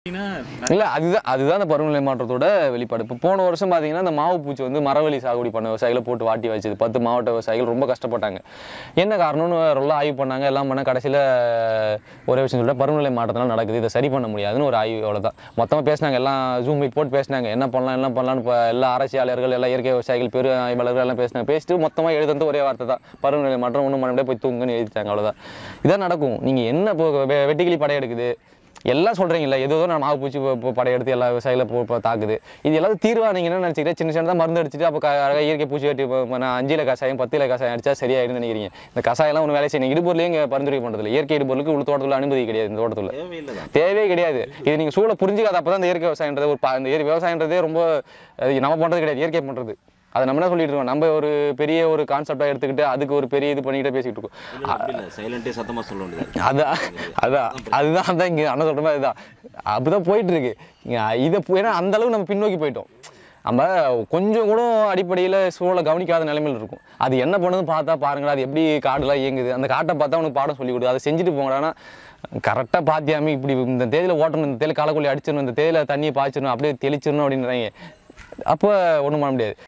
இல்லை அதுதான் அதுதான் அந்த பருவநிலை மாற்றத்தோட வெளிப்பாடு இப்போ போன வருஷம் பார்த்தீங்கன்னா இந்த மாவு பூச்சி வந்து மரவள்ளி சாகுபடி பண்ண விவசாயிகளை போட்டு வாட்டி வச்சது பத்து மாவட்ட விவசாயிகள் ரொம்ப கஷ்டப்பட்டாங்க என்ன காரணம்னு ரொம்ப ஆய்வு பண்ணாங்க எல்லாம் பண்ண கடைசியில் ஒரே விஷயம் சொல்லிட்டு பருவநிலை மாற்றத்தினால நடக்குது இதை சரி பண்ண முடியாதுன்னு ஒரு ஆய்வு அவ்வளோதான் மொத்தமாக பேசினாங்க எல்லாம் ஜூம் மீட் போட்டு பேசினாங்க என்ன பண்ணலாம் என்ன பண்ணலாம்னு இப்போ எல்லா அரசியலாளர்கள் எல்லா இயற்கை விவசாயிகள் பெரு ஆய்வாளர்கள் எல்லாம் பேசினாங்க பேசிட்டு மொத்தமாக எழுதுறது ஒரே வார்த்தை தான் பருவநிலை மாற்றம் ஒன்றும் பண்ண முடியாது போய் தூங்குன்னு எழுதிட்டாங்க அவ்வளோதான் இதான் நடக்கும் நீங்கள் என்ன இப்போ வெ- வெட்டுக்கிளி படையெடுக்குது எல்லாம் சொல்கிறீங்களா ஏதோ ஏதோ நான் மாவு பூச்சி இப்போ- இப்போ படையெடுத்து எல்லா விவசாயிகளை போ இப்போ தாக்குது இது எல்லாத்தையும் தீர்வா நீங்கள் என்ன நினச்சிக்கிறேன் சின்ன சின்னதாக மருந்து அடிச்சுட்டு அப்போ க- அழகா இயற்கை பூச்சி வெட்டி இப்போ இப்போ நான் அஞ்சில கசாயம் பத்தில கசாயம் அடிச்சா சரியாயிடும்னு நினைக்கிறீங்க இந்த கசாயம்லாம் ஒன்று வேலை செய்யணும் இடுபொருளையும் இங்கே பரிந்துரை பண்ணுறதில்ல இயற்கை இடுபொருளுக்கு உள்ள தோட்டத்தில் அனுமதி கிடையாது இந்த தோட்டத்தில் தேவையில்லை தான் தேவையே கிடையாது இது நீங்கள் சூழலை புரிஞ்சுக்காத அப்போ தான் இந்த இயற்கை விவசாயன்றது ஒரு பா- இந்த இயற்கை விவசாயன்றதே ரொம்ப அது நம்ம பண்ணுறது கிடையாது இயற்கை பண்ணுறது அதை நம்ம என்ன சொல்லிட்டு இருக்கோம் நம்ம ஒரு பெரிய ஒரு கான்செப்டாக எடுத்துக்கிட்டு அதுக்கு ஒரு பெரிய இது பண்ணிக்கிட்டே பேசிக்கிட்டு இருக்கோம் இல்லை அப்படி இல்லை சைலண்ட்டே சத்தமாக சொல்ல வேண்டியது அதான் அதான் அதுதான் அதான் இங்கே அண்ணன் சொல்கிற மாதிரி அதுதான் அப்படிதான் போயிட்டு இருக்கு இங்க இதை போ- ஏன்னா அந்த அளவுக்கு நம்ம பின்னோக்கி போயிட்டோம் நம்ம கொஞ்சம் கூட அடிப்படையில் சூழலை கவனிக்காத நிலைமையில் இருக்கும் அது என்ன பண்ணுதுன்னு பார்த்தா பாருங்களா அது எப்படி காடுலாம் இயங்குது அந்த காட்டை பார்த்தா உனக்கு பாடம் சொல்லி கொடு அதை செஞ்சுட்டு போங்கடானா கரெக்டாக பாத்தியாமி இப்படி இந்த தேதியில் ஓட்டணும் இந்த தேதியில் காலக்கொல்லி அடிச்சிடணும் இந்த தேதியில் தண்ணியை பாய்ச்சிடணும் அப்படியே தெளிச்சிடணும் அப்படின்றாங்க அப்போ ஒன்றும் பண்ண முடியாது